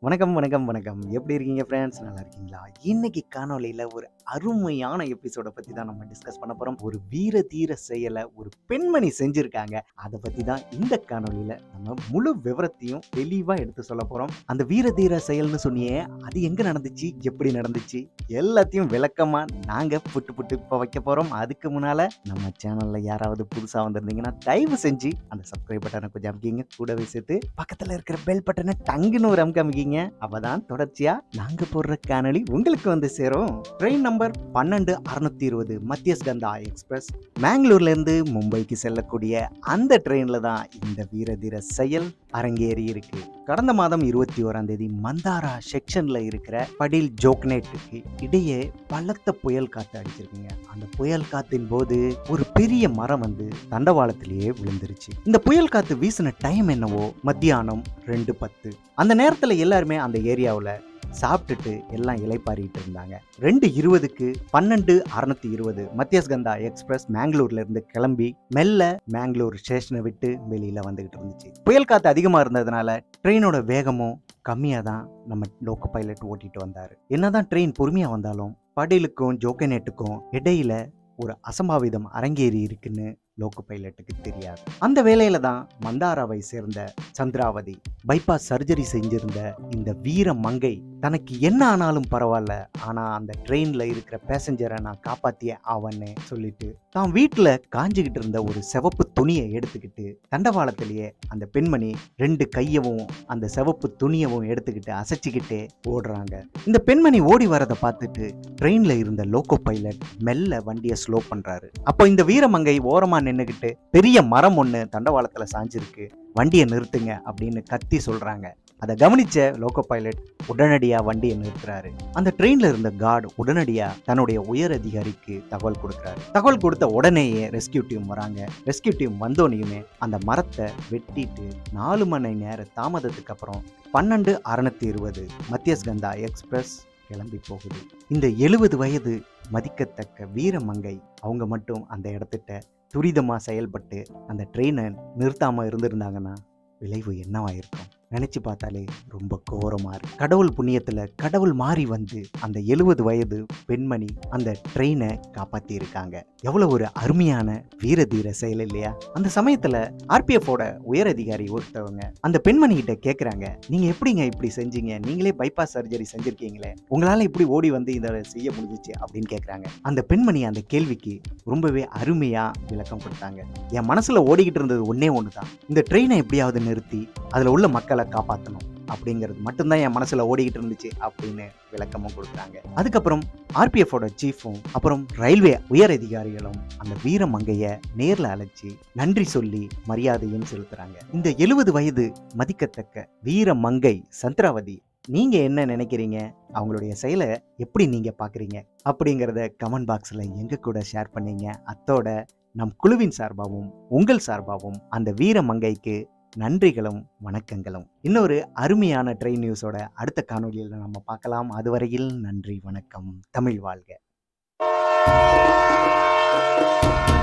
வணக்கம் வணக்கம் வணக்கம் எப்படி இருக்கீங்க ஃப்ரெண்ட்ஸ் நல்லா இருக்கீங்களா இன்னைக்கு காணொளியில் ஒரு அருமையான எபிசோடை பற்றி தான் நம்ம டிஸ்கஸ் பண்ண போகிறோம் ஒரு வீர தீர செயலை ஒரு பெண்மணி செஞ்சுருக்காங்க அதை பற்றி தான் இந்த காணொளியில் நம்ம முழு விவரத்தையும் தெளிவாக எடுத்து சொல்ல போகிறோம் அந்த வீர தீர செயல்னு சொன்னியே அது எங்கே நடந்துச்சு எப்படி நடந்துச்சு எல்லாத்தையும் விளக்கமாக நாங்கள் புட்டு புட்டு இப்போ வைக்க போகிறோம் அதுக்கு முன்னால் நம்ம சேனலில் யாராவது புதுசாக வந்திருந்தீங்கன்னா தயவு செஞ்சு அந்த சப்ஸ்கிரைப் பட்டனை கொஞ்சம் அமைக்கிங்க கூடவே சேர்த்து பக்கத்தில் இருக்கிற பெல் பட்டனை டங்குன்னு ஒரு அமுக்கு அமைக்கிங்க அப்பதான் தொடர்ச்சியா நாங்க போடுற காணொளி உங்களுக்கு வந்து சேரும் ட்ரெயின் நம்பர் பன்னெண்டு அறுநூத்தி இருபது மத்தியஸ்கந்தா எக்ஸ்பிரஸ் மேங்களூர்ல இருந்து மும்பைக்கு செல்லக்கூடிய அந்த ட்ரெயின்ல தான் இந்த வீரதீர செயல் அரங்கேறி இருக்கு கடந்த மாதம் இருபத்தி ஓராம் தேதி மந்தாரா செக்ஷன்ல இருக்கிற படில் ஜோக்னேட்டுக்கு இடையே பலத்த புயல் காத்து அடிச்சிருக்குங்க அந்த புயல் காத்தின் போது ஒரு பெரிய மரம் வந்து தண்டவாளத்திலேயே விழுந்துருச்சு இந்த புயல் காத்து வீசின டைம் என்னவோ மத்தியானம் ரெண்டு பத்து அந்த நேரத்துல எல்லாருமே அந்த ஏரியாவில் சாப்பிட்டுட்டு எல்லாம் இலைப்பாரிட்டு இருந்தாங்க ரெண்டு இருபதுக்கு பன்னெண்டு அறுநூத்தி இருபது மத்தியஸ்கந்தா எக்ஸ்பிரஸ் மேங்களூர்ல இருந்து கிளம்பி மெல்ல மேங்களூர் ஸ்டேஷனை விட்டு வெளியில வந்துகிட்டு இருந்துச்சு புயல் காத்து அதிகமா இருந்ததுனால ட்ரெயினோட வேகமும் கம்மியாக தான் நம்ம லோக்கோ பைலட் ஓட்டிட்டு வந்தார் என்னதான் ட்ரெயின் பொறுமையாக வந்தாலும் படேலுக்கும் ஜோக்கனேட்டுக்கும் இடையில ஒரு அசம்பாவிதம் அரங்கேறி இருக்குன்னு லோக்கோ பைலட்டுக்கு தெரியாது அந்த வேலையில தான் மந்தாராவை சேர்ந்த சந்திராவதி பைபாஸ் சர்ஜரி செஞ்சிருந்த இந்த வீர மங்கை தனக்கு என்ன ஆனாலும் பரவாயில்ல ஆனா அந்த ட்ரெயின்ல இருக்கிற பேசஞ்சரை நான் காப்பாத்திய ஆவன்னு சொல்லிட்டு தான் வீட்டுல காஞ்சுகிட்டு இருந்த ஒரு சிவப்பு துணியை எடுத்துக்கிட்டு தண்டவாளத்திலேயே அந்த பெண்மணி ரெண்டு கையவும் அந்த சிவப்பு துணியவும் எடுத்துக்கிட்டு அசைச்சுக்கிட்டே ஓடுறாங்க இந்த பெண்மணி ஓடி வரதை பார்த்துட்டு ட்ரெயின்ல இருந்த லோக்கோ பைலட் மெல்ல வண்டியை ஸ்லோ பண்றாரு அப்போ இந்த வீரமங்கை ஓரமா நின்னுகிட்டு பெரிய மரம் ஒண்ணு தண்டவாளத்துல சாஞ்சிருக்கு வண்டியை நிறுத்துங்க அப்படின்னு கத்தி சொல்றாங்க அதை கவனிச்ச லோக்கோ பைலட் உடனடியா வண்டியை நிறுத்துறாரு அந்த ட்ரெயின்ல இருந்த கார்டு உடனடியா தன்னுடைய உயர் அதிகாரிக்கு தகவல் கொடுக்குறாரு தகவல் கொடுத்த உடனேயே ரெஸ்கியூ டீம் வராங்க ரெஸ்கியூ டீம் வந்தோனையுமே அந்த மரத்தை வெட்டிட்டு நாலு மணி நேர தாமதத்துக்கு அப்புறம் பன்னெண்டு அறுநூத்தி இருபது மத்தியஸ்கந்தா எக்ஸ்பிரஸ் கிளம்பி போகுது இந்த எழுபது வயது மதிக்கத்தக்க வீரமங்கை அவங்க மட்டும் அந்த இடத்துட்ட துரிதமா செயல்பட்டு அந்த ட்ரெயினை நிறுத்தாம இருந்திருந்தாங்கன்னா விளைவு என்னவாயிருக்கும் நினைச்சு பார்த்தாலே ரொம்ப கோரமா இருக்கு கடவுள் புண்ணியத்துல கடவுள் மாறி வந்து அந்த எழுபது வயது பெண்மணி அந்த ட்ரெயினை காப்பாத்தி இருக்காங்க எவ்வளவு ஒரு அருமையான வீர தீர செயல் இல்லையா அந்த சமயத்துல ஆர்பிஎஃபோட உயர் அதிகாரி ஒருத்தவங்க அந்த பெண்மணி கிட்ட கேக்குறாங்க நீங்க எப்படிங்க இப்படி செஞ்சீங்க நீங்களே பைபாஸ் சர்ஜரி செஞ்சிருக்கீங்களே உங்களால இப்படி ஓடி வந்து இதை செய்ய முடிஞ்சிச்சு அப்படின்னு கேக்குறாங்க அந்த பெண்மணி அந்த கேள்விக்கு ரொம்பவே அருமையா விளக்கம் கொடுத்தாங்க என் மனசுல ஓடிக்கிட்டு இருந்தது ஒன்னே ஒண்ணுதான் இந்த ட்ரெயினை எப்படியாவது நிறுத்தி அதுல உள்ள மக்களை காப்பாற்றணும் அப்படிங்கிறது மட்டும்தான் என் மனசுல ஓடிக்கிட்டு இருந்துச்சு அப்படின்னு விளக்கமும் கொடுக்குறாங்க அதுக்கப்புறம் ஆர்பிஎஃபோட சீஃபும் அப்புறம் ரயில்வே உயர் அதிகாரிகளும் அந்த வீரமங்கைய நேர்ல அழைச்சி நன்றி சொல்லி மரியாதையும் செலுத்துறாங்க இந்த எழுபது வயது மதிக்கத்தக்க வீரமங்கை சந்திராவதி நீங்க என்ன நினைக்கிறீங்க அவங்களுடைய செயலை எப்படி நீங்க பாக்குறீங்க அப்படிங்கிறத கமெண்ட் பாக்ஸ்ல எங்க கூட ஷேர் பண்ணீங்க அத்தோட நம் குழுவின் சார்பாகவும் உங்கள் சார்பாகவும் அந்த வீரமங்கைக்கு நன்றிகளும் வணக்கங்களும் இன்னொரு அருமையான ட்ரெயின் நியூஸோட அடுத்த காணொலியில் நம்ம பார்க்கலாம் அதுவரையில் நன்றி வணக்கம் தமிழ் வாழ்க